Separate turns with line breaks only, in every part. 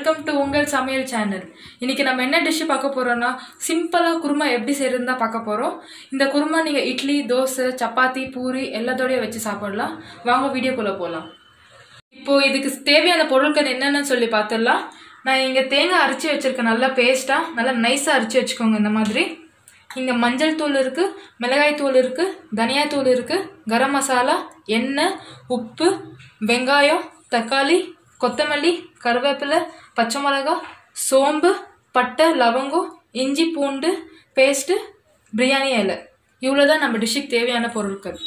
welcome to உங்கள் சமையல் channel இன்னைக்கு நம்ம என்ன டிஷ்ஷு பார்க்க போறோம்னா சிம்பிளாக குருமா எப்படி செய்யறதுன்னு தான் பார்க்க போகிறோம் இந்த குருமா நீங்கள் இட்லி தோசை சப்பாத்தி பூரி எல்லாத்தோடய வச்சு சாப்பிடலாம் வாங்க வீடியோக்குள்ளே போகலாம் இப்போ இதுக்கு தேவையான பொருட்கள் என்னென்னு சொல்லி பார்த்துடலாம் நான் இங்கே தேங்காய் அரைச்சி வச்சுருக்கேன் நல்லா பேஸ்ட்டாக நல்லா நைஸாக அரைச்சி வச்சுக்கோங்க இந்த மாதிரி இங்கே மஞ்சள் தூள் இருக்குது மிளகாய் தூள் இருக்குது தனியாய் தூள் இருக்குது கரம் மசாலா எண்ணெய் உப்பு வெங்காயம் தக்காளி கொத்தமல்லி கருவேப்பிலை பச்சை மிளகா சோம்பு பட்டை லவங்கம் இஞ்சி பூண்டு பேஸ்ட்டு பிரியாணி இலை இவ்வளோ தான் நம்ம டிஷ்ஷுக்கு தேவையான பொருட்கள்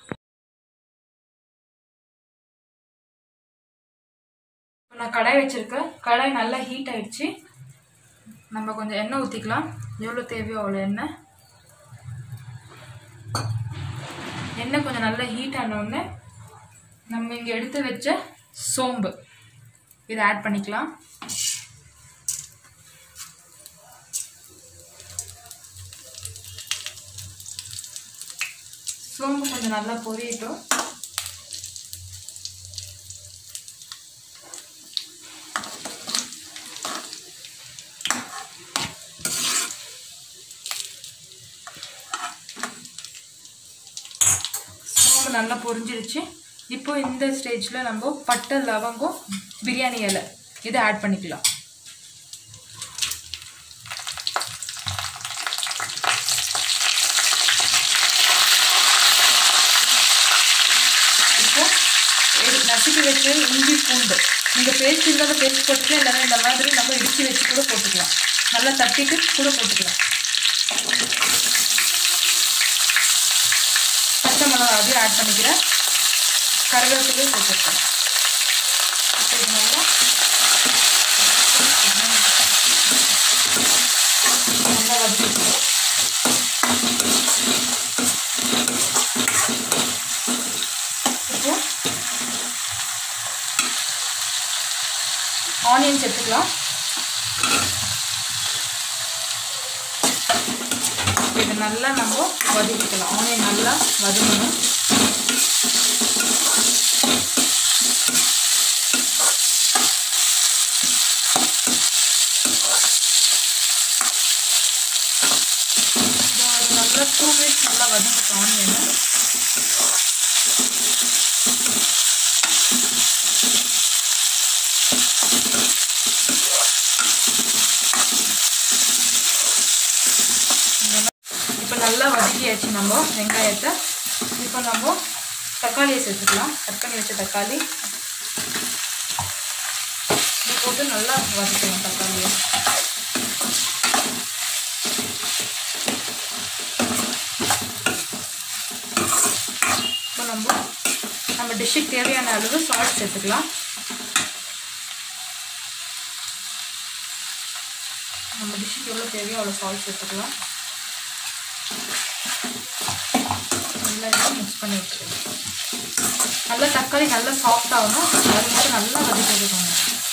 இப்போ நான் கடாய் வச்சுருக்கேன் கடாய் நல்லா ஹீட் ஆயிடுச்சு நம்ம கொஞ்சம் எண்ணெய் ஊற்றிக்கலாம் எவ்வளோ தேவையோ அவ்வளோ எண்ணெய் எண்ணெய் கொஞ்சம் நல்லா ஹீட் ஆனோடனே நம்ம இங்கே எடுத்து வச்ச சோம்பு இதை ஆட் பண்ணிக்கலாம் சோம்பு கொஞ்சம் நல்லா பொரியட்டும் சோம்பு நல்லா பொரிஞ்சிருச்சு இப்போ இந்த ஸ்டேஜில் நம்ம பட்டை லவங்கம் பிரியாணி இலை இதை ஆட் பண்ணிக்கலாம் இப்போ எடு- நசுக்கி வச்சு இஞ்சி பூண்டு நீங்கள் பேஸ்ட் இல்லாத பேஸ்ட் போட்டுக்கலாம் இல்லைன்னா இந்த மாதிரி நம்ம இடித்து வச்சு கூட போட்டுக்கலாம் நல்லா தட்டிட்டு கூட போட்டுக்கலாம் பச்சை மிளகா அதையும் ஆட் பண்ணிக்கிறேன் கருவேப்பிலையும் சேர்த்துருக்கேன் இப்போ இது நல்லா நல்லா வதக்கிக்கணும் இப்போ ஆனியன் சேர்த்துக்கலாம் இது நல்லா நம்ம வதக்கிக்கலாம் ஆனியன் நல்லா வதங்கணும் இது ஒரு நல்லா டூ மினிட்ஸ் நல்லா வதங்கட்டும் ஆனியன் இப்போ நல்லா வதக்கியாச்சு நம்ம வெங்காயத்தை இப்போ நம்ம தக்காளியை சேர்த்துக்கலாம் தக்காளி வச்ச தக்காளி இது போட்டு நல்லா வதக்கலாம் தக்காளியை இப்போ நம்ம நம்ம டிஷ்ஷுக்கு தேவையான அளவு சால்ட் சேர்த்துக்கலாம் நம்ம டிஷ்ஷுக்கு எவ்வளோ தேவையோ அவ்வளோ சால்ட் சேர்த்துக்கலாம் நல்லா மிக்ஸ் பண்ணி வச்சுருக்கேன் நல்லா தக்காளி நல்லா சாஃப்ட் ஆகணும் அது மட்டும் நல்லா வதக்கி எடுக்கணும்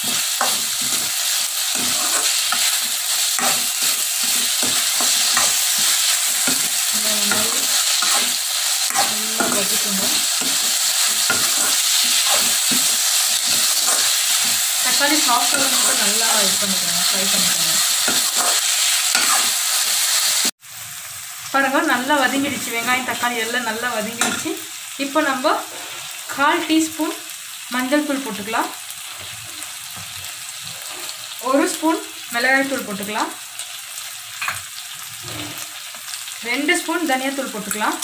நல்லா நல்லா வதக்கணும் தக்காளி சாஃப்ட் ஆகிறது மட்டும் நல்லா இது பண்ணிக்கணும் ஃப்ரை பண்ணிக்கணும் பாருங்க நல்லா வதங்கிடுச்சு வெங்காயம் தக்காளி எல்லாம் நல்லா வதங்கிடுச்சு இப்போ நம்ம கால் டீஸ்பூன் மஞ்சள் தூள் போட்டுக்கலாம் ஒரு ஸ்பூன் மிளகாய் தூள் போட்டுக்கலாம் ரெண்டு ஸ்பூன் தனியாத்தூள் போட்டுக்கலாம்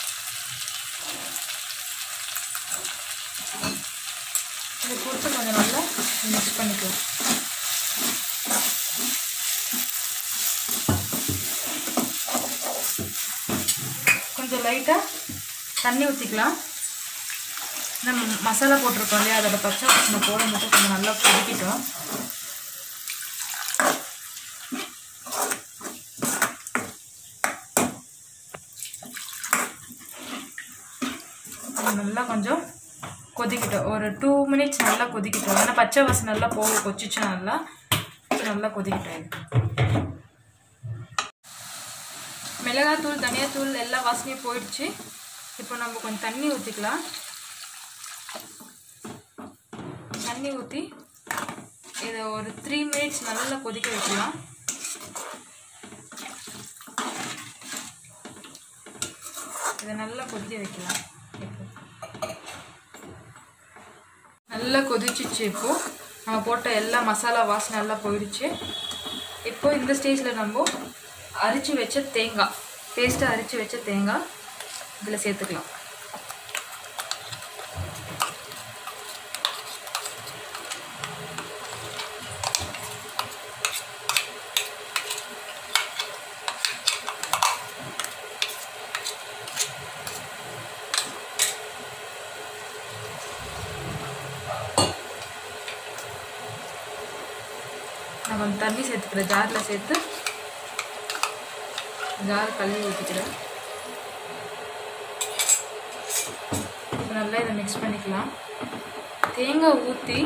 இது போட்டு கொஞ்சம் நல்லா மிக்ஸ் பண்ணிக்கலாம் கொஞ்சம் லைட்டாக தண்ணி ஊற்றிக்கலாம் நம்ம மசாலா போட்டிருக்கோம் இல்லையா அதோட பச்சை வாசனை போட மட்டும் கொஞ்சம் நல்லா கொதிக்கிட்டோம் அது நல்லா கொஞ்சம் கொதிக்கிட்டோம் ஒரு டூ மினிட்ஸ் நல்லா கொதிக்கிட்டோம் ஏன்னா பச்சை வாசனை நல்லா போக கொச்சிச்சு நல்லா நல்லா கொதிக்கிட்டோம் இது மிளகாத்தூள் தனியாத்தூள் எல்லா வாசனையும் போயிடுச்சு இப்போ நம்ம கொஞ்சம் தண்ணி ஊற்றிக்கலாம் தண்ணி ஊற்றி இதை ஒரு த்ரீ மினிட்ஸ் நல்லா கொதிக்க வைக்கலாம் இதை நல்லா கொதிக்க வைக்கலாம் இப்போ நல்லா கொதிச்சிச்சு இப்போ நம்ம போட்ட எல்லா மசாலா வாசனை எல்லாம் போயிடுச்சு இப்போ இந்த ஸ்டேஜில் நம்ம அரிச்சு வச்ச தேங்காய் பேஸ்ட்டாக அரிச்சு வச்ச தேங்காய் இதில் சேர்த்துக்கலாம் நான் கொஞ்சம் தண்ணி சேர்த்துக்கிறேன் ஜாரில் சேர்த்து ஜார் கழுவி ஊற்றிக்கிறேன் இப்போ நல்லா இதை மிக்ஸ் பண்ணிக்கலாம் தேங்காய் ஊற்றி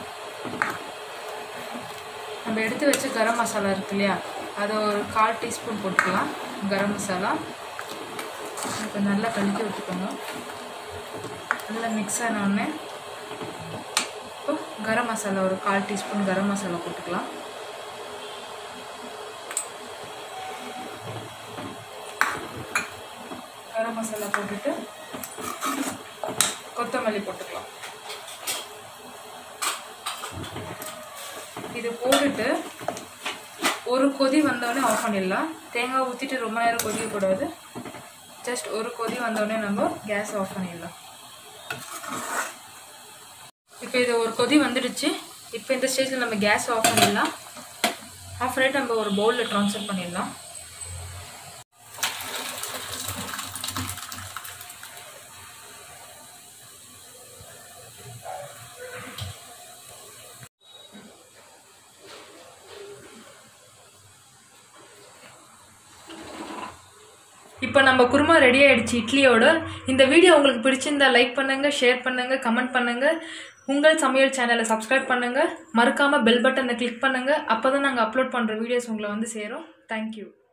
நம்ம எடுத்து வச்ச கரம் மசாலா இருக்கு இல்லையா அதை ஒரு கால் டீஸ்பூன் போட்டுக்கலாம் கரம் மசாலா இப்போ நல்லா கலக்கி விட்டுக்கோங்க நல்லா மிக்ஸ் ஆனோடனே இப்போ கரம் மசாலா ஒரு கால் டீஸ்பூன் கரம் மசாலா போட்டுக்கலாம் கரம் மசாலா போட்டுட்டு கொத்தமல்லி போட்டுக்கலாம் இது போட்டுட்டு ஒரு கொதி வந்தோடனே ஆஃப் பண்ணிடலாம் தேங்காய் ஊற்றிட்டு ரொம்ப நேரம் கொதிக்கக்கூடாது ஜஸ்ட் ஒரு கொதி வந்தோடனே நம்ம கேஸ் ஆஃப் பண்ணிடலாம் இப்போ இது ஒரு கொதி வந்துடுச்சு இப்போ இந்த ஸ்டேஜில் நம்ம கேஸ் ஆஃப் பண்ணிடலாம் ஆஃப் பண்ணிட்டு நம்ம ஒரு பவுலில் ட்ரான்ஸ்ஃபர் பண்ணிடலாம் இப்போ நம்ம குருமா ரெடி ஆயிடுச்சு இட்லியோட இந்த வீடியோ உங்களுக்கு பிடிச்சிருந்தா லைக் பண்ணுங்க ஷேர் பண்ணுங்க கமெண்ட் பண்ணுங்க உங்கள் சமையல் சேனலை சப்ஸ்கிரைப் பண்ணுங்க மறக்காம பெல் பட்டனை கிளிக் பண்ணுங்க அப்பதான் நாங்கள் அப்லோட் பண்ற வீடியோஸ் உங்களை வந்து சேரும் தேங்க்யூ